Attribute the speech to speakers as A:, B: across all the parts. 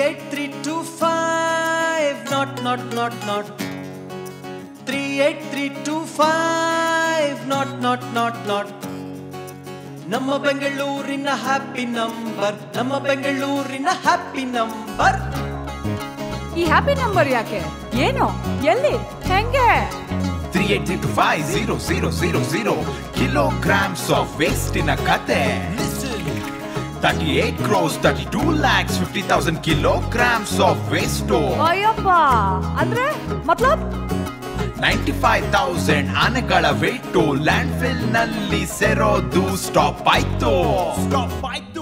A: eight three two five naught naught naught naught three eight three two five naught naught naught naught ನಮ್ಮ ಬೆಂಗಳೂರಿನ happy number ನಮ್ಮ ಬೆಂಗಳೂರಿನ happy number
B: ಈ happy number ಯಾಕೆ ಏನು ಎಲ್ಲಿ ಹೆಂಗೆ
C: three eight three two five zero zero zero zero kilograms of waste ಇನ ಕತೆ thirty eight crores thirty two lakhs fifty thousand kilograms of waste
B: Ayyappa ಅಂದ್ರೆ ಮತ್ಲಬ್
C: ನೈಂಟಿ ಫೈವ್ ತೌಸಂಡ್ ಆನೆಗಳ ವೇಟು ಲ್ಯಾಂಡ್ ಫಿಲ್ ನಲ್ಲಿ ಸೆರೋದು ಸ್ಟಾಪ್ ಆಯ್ತು ಸ್ಟಾಪ್ ಆಯ್ತು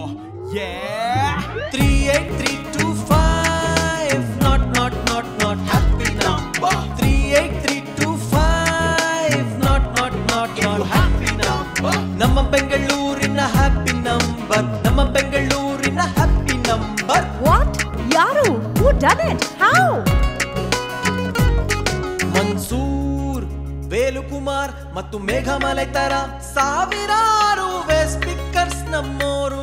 A: three eight three two five naught naught naught naught happy number three eight three two five naught naught naught naught happy number ನಮ್ಮ ಬೆಂಗಳೂರಿನ happy number ನಮ್ಮ ಬೆಂಗಳೂರಿನ happy number
B: what ಯಾರು who done it how
A: Mansoor Velukumar ಮತ್ತು ಮೇಘಮಲೈ ತರ ಸಾವಿರಾರು speakers ನಮ್ಮೋರು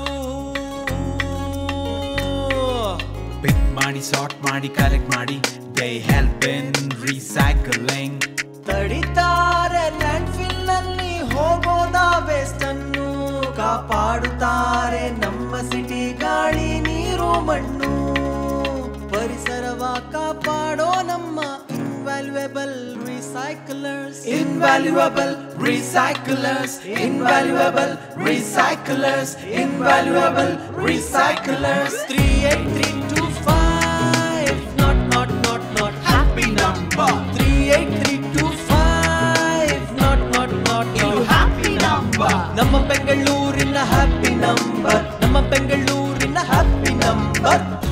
C: ಪಿಕ್ ಮಾಡಿ sort ಮಾಡಿ ಕಲೆಕ್ಟ್ ಮಾಡಿ ದೇ ಹೆಲ್ಪ್ ಇನ್ ರೀಸೈಕಲಿಂಗ್
A: ತಡಿತಾರೆ ಲ್ಯಾಂಡ್ಫಿಲ್ ನಲ್ಲಿ ಹೋಗೋದ ವೇಸ್ಟ್ ಅನ್ನು ಕಾಪಾಡುತ್ತಾರೆ ನಮ್ಮ ಸಿಟಿ ಗಾಳಿ ನೀರು ಮಣ್ಣು ಪರಿಸರವ ಕಾಪಾಡೋ ನಮ್ಮ invaluable recyclers invaluable recyclers invaluable recyclers invaluable recyclers three eight three two five naught naught naught naught happy number three eight three two five naught naught naught naught happy number ನಮ್ಮ ಬೆಂಗಳೂರಿನ happy number ನಮ್ಮ ಬೆಂಗಳೂರಿನ happy number